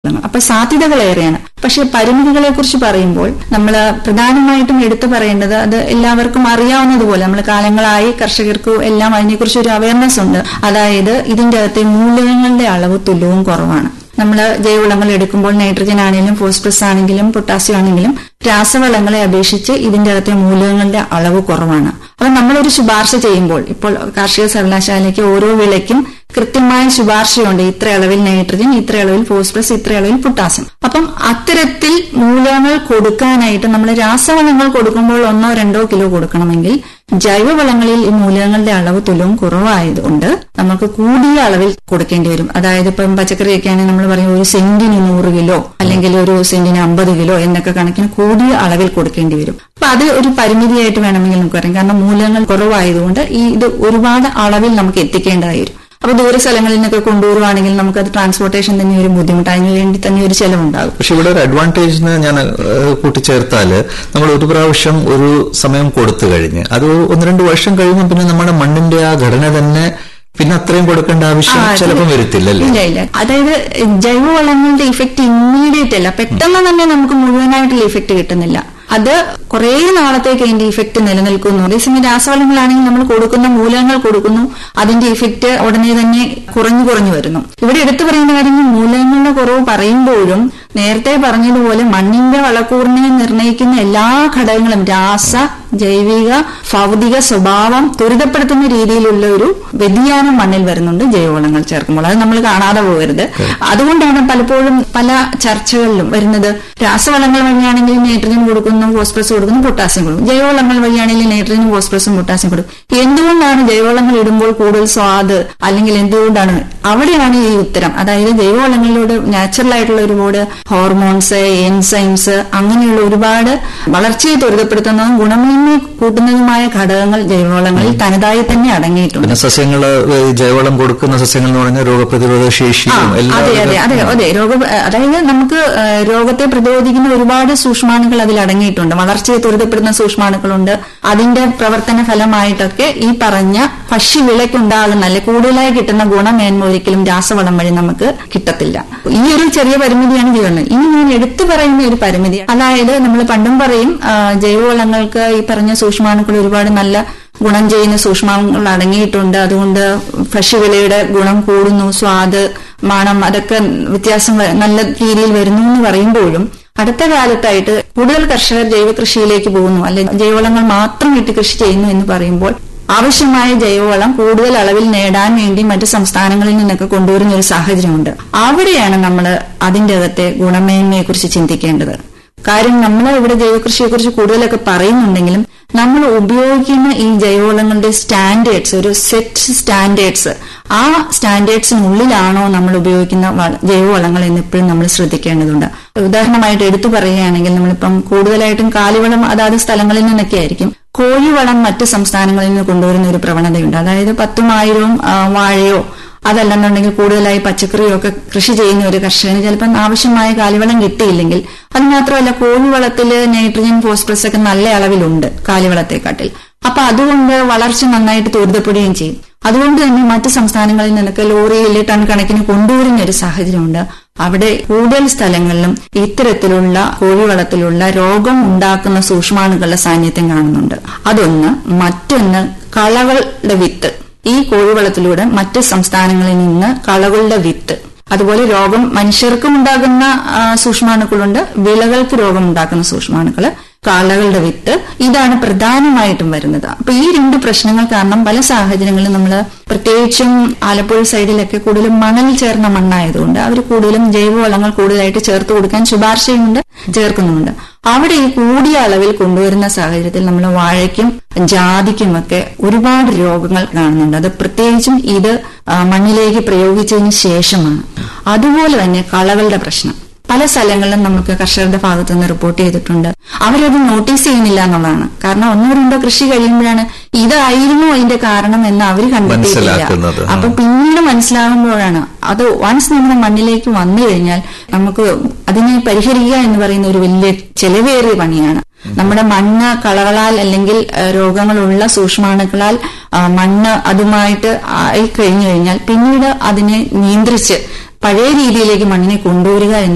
അപ്പൊ സാധ്യതകൾ ഏറെയാണ് പക്ഷെ പരിമിതികളെ കുറിച്ച് പറയുമ്പോൾ നമ്മൾ പ്രധാനമായിട്ടും എടുത്തു പറയേണ്ടത് അത് എല്ലാവർക്കും അറിയാവുന്നതുപോലെ നമ്മൾ കാലങ്ങളായി കർഷകർക്ക് എല്ലാം അതിനെക്കുറിച്ച് ഒരു അവയർനെസ് ഉണ്ട് അതായത് ഇതിന്റെ അകത്തെ മൂലകങ്ങളുടെ അളവ് തുല്യവും കുറവാണ് നമ്മൾ ജൈവവളങ്ങൾ എടുക്കുമ്പോൾ നൈട്രജൻ ആണെങ്കിലും ഫോസ്ഫറസ് ആണെങ്കിലും പൊട്ടാസ്യം ആണെങ്കിലും രാസവളങ്ങളെ അപേക്ഷിച്ച് ഇതിന്റെ അകത്തെ മൂലകങ്ങളുടെ അളവ് കുറവാണ് അപ്പൊ നമ്മളൊരു ശുപാർശ ചെയ്യുമ്പോൾ ഇപ്പോൾ കാർഷിക സർവകലാശാലയ്ക്ക് ഓരോ വിളയ്ക്കും കൃത്യമായ ശുപാർശയുണ്ട് ഇത്ര അളവിൽ നൈട്രജൻ ഇത്ര അളവിൽ ഫോസ്ഫറസ് ഇത്ര അളവിൽ പൊട്ടാസ്യം അപ്പം അത്തരത്തിൽ മൂലകങ്ങൾ കൊടുക്കാനായിട്ട് നമ്മൾ രാസവളങ്ങൾ കൊടുക്കുമ്പോൾ ഒന്നോ രണ്ടോ കിലോ കൊടുക്കണമെങ്കിൽ ജൈവവളങ്ങളിൽ ഈ മൂലകങ്ങളുടെ അളവ് തുലവും കുറവായതുകൊണ്ട് നമുക്ക് കൂടിയ അളവിൽ കൊടുക്കേണ്ടി വരും അതായത് ഇപ്പം പച്ചക്കറിയൊക്കെ ആണെങ്കിൽ നമ്മൾ പറയും ഒരു സെന്റിന് നൂറ് കിലോ അല്ലെങ്കിൽ ഒരു സെന്റിന് അമ്പത് കിലോ എന്നൊക്കെ കണക്കിന് കൂടിയ അളവിൽ കൊടുക്കേണ്ടി വരും അപ്പൊ അത് ഒരു പരിമിതിയായിട്ട് വേണമെങ്കിൽ നമുക്ക് പറയാം കാരണം മൂലകങ്ങൾ കുറവായതുകൊണ്ട് ഈ ഇത് ഒരുപാട് അളവിൽ നമുക്ക് എത്തിക്കേണ്ടതായി വരും അപ്പൊ ദൂര സ്ഥലങ്ങളിൽ നിന്നൊക്കെ കൊണ്ടുവരുവാണെങ്കിൽ നമുക്കത് ട്രാൻസ്പോർട്ടേഷൻ തന്നെ ഒരു ബുദ്ധിമുട്ട് അതിന് വേണ്ടി തന്നെ ഒരു ചെലവുണ്ടാകും പക്ഷെ ഇവിടെ ഒരു അഡ്വാൻറ്റേജ് ഞാൻ ഏഹ്, കൂട്ടിച്ചേർത്താല് നമ്മൾ ഒരു പ്രാവശ്യം ഒരു സമയം കൊടുത്തു കഴിഞ്ഞ് അത് ഒന്ന് രണ്ട് വർഷം കഴിയുമ്പോൾ പിന്നെ നമ്മുടെ മണ്ണിന്റെ ആ ഘടന തന്നെ പിന്നെ അത്രയും കൊടുക്കേണ്ട ആവശ്യം ആ, അത് ചിലപ്പം വരത്തില്ലല്ലേ ഇല്ല ഇല്ല അതായത് ജൈവവളങ്ങളുടെ ഇഫക്റ്റ് ഇമ്മീഡിയറ്റ് അല്ല പെട്ടെന്ന് തന്നെ നമുക്ക് മുഴുവനായിട്ടുള്ള ഇഫക്റ്റ് കിട്ടുന്നില്ല അത് കുറെ നാളത്തേക്ക് അതിന്റെ ഇഫക്റ്റ് നിലനിൽക്കുന്നു അതേസമയം രാസവളങ്ങളാണെങ്കിൽ നമ്മൾ കൊടുക്കുന്ന മൂലകങ്ങൾ കൊടുക്കുന്നു അതിന്റെ ഇഫക്റ്റ് ഉടനെ തന്നെ കുറഞ്ഞു കുറഞ്ഞു വരുന്നു ഇവിടെ എടുത്തു പറയുന്ന കാര്യങ്ങൾ മൂലകങ്ങളുടെ കുറവ് പറയുമ്പോഴും നേരത്തെ പറഞ്ഞതുപോലെ മണ്ണിന്റെ വളക്കൂറിനെ നിർണ്ണയിക്കുന്ന എല്ലാ ഘടകങ്ങളും രാസ ജൈവിക ഭൗതിക സ്വഭാവം ത്വരിതപ്പെടുത്തുന്ന രീതിയിലുള്ള ഒരു വ്യതിയാനം മണ്ണിൽ വരുന്നുണ്ട് ജൈവവളങ്ങൾ ചേർക്കുമ്പോൾ അത് നമ്മൾ കാണാതെ പോകരുത് അതുകൊണ്ടാണ് പലപ്പോഴും പല ചർച്ചകളിലും വരുന്നത് രാസവളങ്ങൾ വഴിയാണെങ്കിൽ നൈട്രജൻ കൊടുക്കുന്നു ഫോസ്ഫറസ് കൊടുക്കുന്നു പൊട്ടാസ്യം കൊടുക്കും ജൈവവളങ്ങൾ വഴിയാണെങ്കിൽ നൈട്രജനും ഫോസ്ഫറസും പൊട്ടാസ്യം കൊടുക്കും എന്തുകൊണ്ടാണ് ജൈവവളങ്ങൾ ഇടുമ്പോൾ കൂടുതൽ സ്വാദ് അല്ലെങ്കിൽ എന്തുകൊണ്ടാണ് അവിടെയാണ് ഈ ഉത്തരം അതായത് ജൈവവളങ്ങളിലൂടെ നാച്ചുറൽ ആയിട്ടുള്ള ഒരുപാട് ഹോർമോൺസ് എൻസൈംസ് അങ്ങനെയുള്ള ഒരുപാട് വളർച്ചയെ ത്വരിതപ്പെടുത്തുന്നതും ഗുണമേന്മ കൂട്ടുന്നതുമായ ഘടകങ്ങൾ ജൈവവളങ്ങളിൽ തനതായി തന്നെ അടങ്ങിയിട്ടുണ്ട് പിന്നെ സസ്യങ്ങള് ഈ ജൈവവളം കൊടുക്കുന്ന സസ്യങ്ങൾ എന്ന് പറഞ്ഞാൽ രോഗപ്രതിരോധ ആ, ശേഷിയും അതെ അതെ അതെ അതെ രോഗ അതായത് നമുക്ക് ആ, രോഗത്തെ പ്രതിരോധിക്കുന്ന ഒരുപാട് സൂക്ഷ്മാണുക്കൾ അതിൽ അടങ്ങിയിട്ടുണ്ട് വളർച്ചയെ ത്വരിതപ്പെടുന്ന സൂക്ഷ്മാണുക്കളുണ്ട് അതിന്റെ പ്രവർത്തന ഫലമായിട്ടൊക്കെ ഈ പറഞ്ഞ ഭക്ഷ്യവിളയ്ക്കുണ്ടാകുന്ന അല്ലെ കൂടുതലായി കിട്ടുന്ന ഗുണമേന്മ ഒരിക്കലും രാസവളം വഴി നമുക്ക് കിട്ടത്തില്ല ഈ ഒരു ചെറിയ പരിമിതിയാണ് ജീവനം ഇനി ഞാൻ എടുത്തു പറയുന്ന ഒരു പരിമിതി അതായത് നമ്മൾ പണ്ടും പറയും ആ, ജൈവവളങ്ങൾക്ക് ഈ പറഞ്ഞ സൂക്ഷ്മാണുക്കൾ ഒരുപാട് നല്ല ഗുണം ചെയ്യുന്ന സൂക്ഷ്മാണുക്കൾ അടങ്ങിയിട്ടുണ്ട് അതുകൊണ്ട് ഭക്ഷ്യവിളയുടെ ഗുണം കൂടുന്നു സ്വാദ് മണം അതൊക്കെ വ്യത്യാസം വ- നല്ല രീതിയിൽ വരുന്നു എന്ന് പറയുമ്പോഴും അടുത്ത കാലത്തായിട്ട് കൂടുതൽ കർഷകർ ജൈവ കൃഷിയിലേക്ക് പോകുന്നു അല്ലെ ജൈവവളങ്ങൾ മാത്രം ഇട്ട് കൃഷി ചെയ്യുന്നു എന്ന് പറയുമ്പോൾ ആവശ്യമായ ജൈവവളം കൂടുതൽ അളവിൽ നേടാൻ വേണ്ടി മറ്റു സംസ്ഥാനങ്ങളിൽ നിന്നൊക്കെ കൊണ്ടുവരുന്ന ഒരു സാഹചര്യമുണ്ട് അവിടെയാണ് നമ്മൾ അതിന്റെ അകത്തെ ഗുണമേന്മയെക്കുറിച്ച് ചിന്തിക്കേണ്ടത് കാര്യം നമ്മൾ ഇവിടെ ജൈവകൃഷിയെക്കുറിച്ച് കൂടുതലൊക്കെ പറയുന്നുണ്ടെങ്കിലും നമ്മൾ ഉപയോഗിക്കുന്ന ഈ ജൈവവളങ്ങളുടെ സ്റ്റാൻഡേർഡ്സ് ഒരു സെറ്റ് സ്റ്റാൻഡേർഡ്സ് ആ സ്റ്റാൻഡേർഡ്സിനുള്ളിലാണോ നമ്മൾ ഉപയോഗിക്കുന്ന വള- ജൈവവളങ്ങൾ എന്ന് ഇപ്പോഴും നമ്മൾ ശ്രദ്ധിക്കേണ്ടതുണ്ട് ഉദാഹരണമായിട്ട് എടുത്തു പറയുകയാണെങ്കിൽ നമ്മളിപ്പം കൂടുതലായിട്ടും കാലിവളം അതാത് സ്ഥലങ്ങളിൽ നിന്നൊക്കെ ആയിരിക്കും കോഴിവളം മറ്റ് സംസ്ഥാനങ്ങളിൽ നിന്ന് കൊണ്ടുവരുന്ന ഒരു പ്രവണതയുണ്ട് അതായത് പത്തും ആയിരവും ആ, വാഴയോ അതല്ലെന്നുണ്ടെങ്കിൽ കൂടുതലായി പച്ചക്കറിയോ ഒക്കെ കൃഷി ചെയ്യുന്ന ഒരു കർഷകന് ചിലപ്പം ആവശ്യമായ കാലിവളം കിട്ടിയില്ലെങ്കിൽ അത് മാത്രമല്ല കോഴിവളത്തില് നൈട്രജൻ ഫോസ്ഫറസ് ഒക്കെ നല്ല അളവിലുണ്ട് കാലിവളത്തെക്കാട്ടിൽ അപ്പൊ അതുകൊണ്ട് വളർച്ച നന്നായിട്ട് ത്വരിതപ്പെടുകയും ചെയ്യും അതുകൊണ്ട് തന്നെ മറ്റ് സംസ്ഥാനങ്ങളിൽ നിന്നൊക്കെ ലോറിയിൽ ടൺ കണക്കിന് കൊണ്ടുവരുന്ന ഒരു സാഹചര്യമുണ്ട് അവിടെ കൂടുതൽ സ്ഥലങ്ങളിലും ഇത്തരത്തിലുള്ള കോഴിവളത്തിലുള്ള രോഗം ഉണ്ടാക്കുന്ന സൂക്ഷ്മാണുക്കളുടെ സാന്നിധ്യം കാണുന്നുണ്ട് അതൊന്ന് മറ്റൊന്ന് കളകളുടെ വിത്ത് ഈ കോഴിവളത്തിലൂടെ മറ്റ് സംസ്ഥാനങ്ങളിൽ നിന്ന് കളകളുടെ വിത്ത് അതുപോലെ രോഗം മനുഷ്യർക്കും ഉണ്ടാകുന്ന ആ, സൂക്ഷ്മാണുക്കളുണ്ട് വിളകൾക്ക് രോഗം ഉണ്ടാക്കുന്ന സൂക്ഷ്മാണുക്കള് കാളകളുടെ വിത്ത് ഇതാണ് പ്രധാനമായിട്ടും വരുന്നത് അപ്പൊ ഈ രണ്ട് പ്രശ്നങ്ങൾ കാരണം പല സാഹചര്യങ്ങളിലും നമ്മൾ പ്രത്യേകിച്ചും ആലപ്പുഴ സൈഡിലൊക്കെ കൂടുതലും മണൽ ചേർന്ന മണ്ണായതുകൊണ്ട് അവർ കൂടുതലും ജൈവവളങ്ങൾ കൂടുതലായിട്ട് ചേർത്ത് കൊടുക്കാൻ ശുപാർശയുമുണ്ട് ചേർക്കുന്നുമുണ്ട് അവിടെ ഈ കൂടിയ അളവിൽ കൊണ്ടുവരുന്ന സാഹചര്യത്തിൽ നമ്മൾ വാഴയ്ക്കും ജാതിക്കുമൊക്കെ ഒരുപാട് രോഗങ്ങൾ കാണുന്നുണ്ട് അത് പ്രത്യേകിച്ചും ഇത് ആ, മണ്ണിലേക്ക് പ്രയോഗിച്ചതിന് ശേഷമാണ് അതുപോലെ തന്നെ കളകളുടെ പ്രശ്നം പല സ്ഥലങ്ങളിലും നമുക്ക് കർഷകരുടെ ഭാഗത്തു നിന്ന് റിപ്പോർട്ട് ചെയ്തിട്ടുണ്ട് അവരത് നോട്ടീസ് ചെയ്യുന്നില്ല എന്നുള്ളതാണ് കാരണം ഒന്നോ രണ്ടോ കൃഷി കഴിയുമ്പോഴാണ് ഇതായിരുന്നു അതിന്റെ കാരണം എന്ന് അവർ കണ്ടെത്തിയിട്ടില്ല മനസ്സിലാക്കുന്നത്. ആ. അപ്പൊ പിന്നീട് മനസ്സിലാകുമ്പോഴാണ് അത് വൺസ് നമ്മുടെ മണ്ണിലേക്ക് വന്നു കഴിഞ്ഞാൽ നമുക്ക് അതിനെ പരിഹരിക്കുക എന്ന് പറയുന്ന ഒരു വലിയ ചെലവേറിയ പണിയാണ് നമ്മുടെ മണ്ണ് കളകളാൽ അല്ലെങ്കിൽ ഏഹ്, രോഗങ്ങളുള്ള സൂക്ഷ്മാണുക്കളാൽ ആ, മണ്ണ് അതുമായിട്ട് ആയി കഴിഞ്ഞു കഴിഞ്ഞാൽ പിന്നീട് അതിനെ നിയന്ത്രിച്ച് പഴയ രീതിയിലേക്ക് മണ്ണിനെ കൊണ്ടുവരിക എന്ന്